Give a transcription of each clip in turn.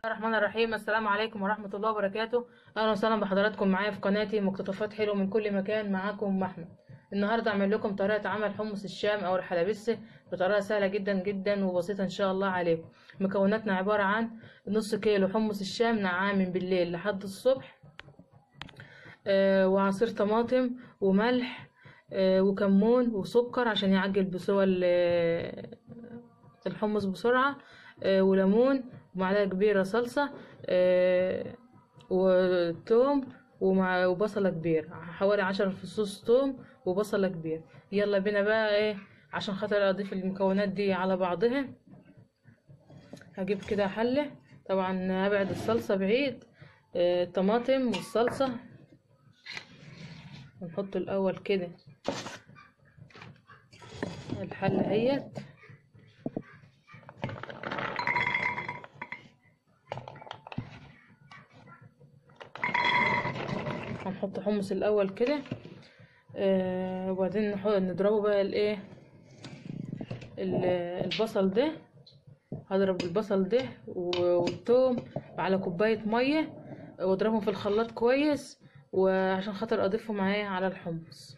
الرحمن الرحيم السلام عليكم ورحمة الله وبركاته أهلا وسهلا بحضراتكم معايا في قناتي مقتطفات حلوة من كل مكان معاكم أم أحمد النهاردة أعمل لكم طريقة عمل حمص الشام أو الحلبسة بطريقة سهلة جدا جدا وبسيطة إن شاء الله عليكم مكوناتنا عبارة عن نص كيلو حمص الشام نقعاه من بالليل لحد الصبح آه وعصير طماطم وملح آه وكمون وسكر عشان يعجل بسوى ال- الحمص بسرعة آه وليمون ومعلقة كبيرة صلصة آه وتوم ومع وبصلة كبير حوالي عشر فصوص توم وبصلة كبير يلا بينا بقى ايه عشان خاطر اضيف المكونات دي على بعضها هجيب كده حلة طبعا هبعد الصلصة بعيد آه، الطماطم والصلصة ونحط الاول كده الحلة اهيت هنحط حمص الاول كده آه وبعدين نحط نضربه بقى الايه ال- البصل ده هضرب البصل ده و- والثوم على كوبايه ميه واضربهم في الخلاط كويس وعشان خاطر اضيفهم معايا على الحمص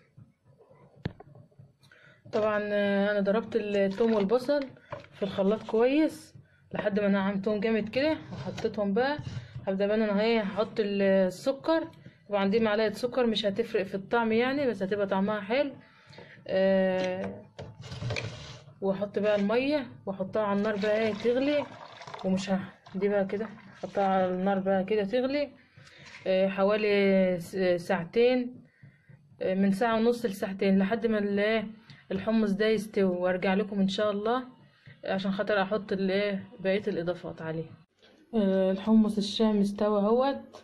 طبعا آه، انا ضربت الثوم والبصل في الخلاط كويس لحد ما نعمتهم جامد كده وحطيتهم بقى هبدا بقى انا ايه هحط ال- السكر طبعا دي معلقه سكر مش هتفرق في الطعم يعني بس هتبقى طعمها حلو آه واحط بقى الميه واحطها على النار بقى ايه تغلي ومش ه... دي بقى كده احطها على النار بقى كده تغلي آه حوالي س- ساعتين آه، من ساعة ونص لساعتين لحد ما ال- الحمص ده يستوي وارجع لكم ان شاء الله عشان خاطر احط الايه بقية الاضافات عليه آه، الحمص الشام استوى اهوت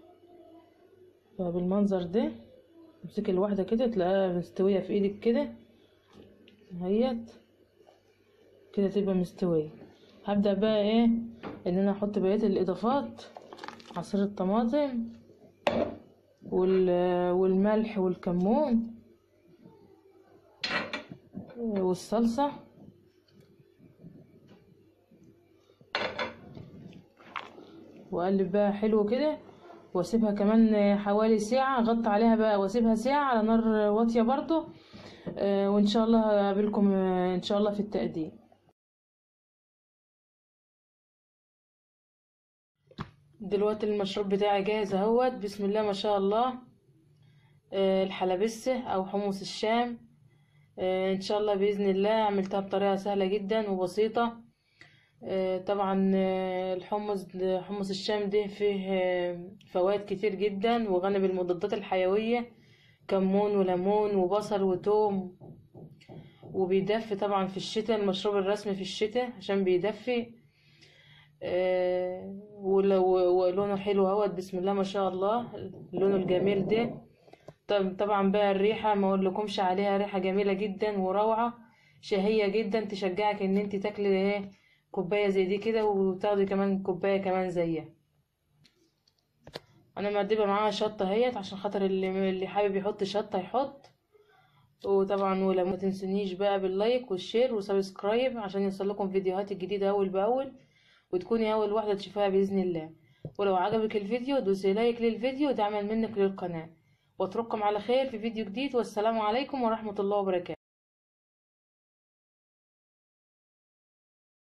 بالمنظر ده امسكي الواحدة كده تلاقيها مستوية في ايدك كده اهيت كده تبقى مستوية هبدأ بقى ايه ان انا احط بقية الاضافات عصير الطماطم وال- والملح والكمون والصلصة واقلب بقى حلو كده واسيبها كمان حوالي ساعة اغطي عليها بقى واسيبها ساعة على نار واطية برضو آه، وان شاء الله هقابلكم آه، ان شاء الله في التقديم دلوقتي المشروب بتاعي جاهز اهوت بسم الله ما شاء الله آه، الحلبسة او حمص الشام آه، ان شاء الله باذن الله عملتها بطريقه سهله جدا وبسيطه آه، طبعا آه، الحمص حمص الشام ده فيه آه، فوائد كتير جدا وغني بالمضادات الحيويه كمون وليمون وبصل وتوم وبيدفي طبعا في الشتاء المشروب الرسمي في الشتاء عشان بيدفي آه، ولو- ولونه حلو اهوت بسم الله ما شاء الله لونه الجميل ده طب طبعا بقى الريحة ما اقولكمش عليها ريحة جميلة جدا وروعة شهية جدا تشجعك ان انت تاكلي ايه كوباية زي دي كده وتاخدي كمان كوباية كمان زيها انا مقدمة معاها شطة اهيت عشان خاطر اللي اللي حابب يحط شطة يحط وطبعا ولا ما تنسونيش بقى باللايك والشير وسبسكرايب عشان يوصلكم فيديوهات الجديدة اول باول وتكوني اول واحدة تشوفها باذن الله ولو عجبك الفيديو دوسي لايك للفيديو دعما منك للقناة واترككم على خير في فيديو جديد والسلام عليكم ورحمة الله وبركاته